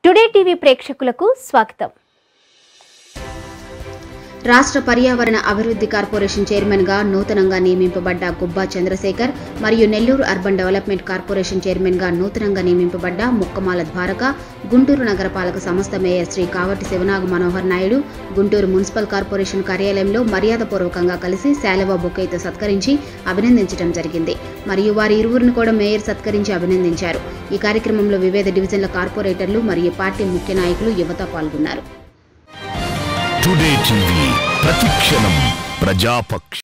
today TV ప్రేక్షకులకు స్వాగతం రాష్ట్ర పర్యావరణ అభివృద్ధి కార్పొరేషన్ చైర్మన్ గా నూతనంగా నియమింపబడ్డ గుబ్బా చంద్రశేఖర్ మరియు Nellore urban development corporation chairman గా నూతనంగా నియమింపబడ్డ ముక్కమాల ద్వారక గుంటూరు నగరపాలక సంస్థ mayor Shri Kavati Sivanaga Manohar Naidu Guntur municipal corporation కార్యాలయంలో మర్యాదపూర్వకంగా కలిసి శాలవా బొకేతో సత్కరించి అభినందించడం జరిగింది మరియు వారి ఇరువురిని కూడా మేయర్ సత్కరించి అభినందించారు ఈ కార్యక్రమంలో వివిధ డివిజన్ల కార్పొరేటర్లు మరియు పార్టీ ముఖ్య నాయకులు యువత పాల్గొన్నారు టుడే టీవీ ప్రతిక్షణం ప్రజాపక్ష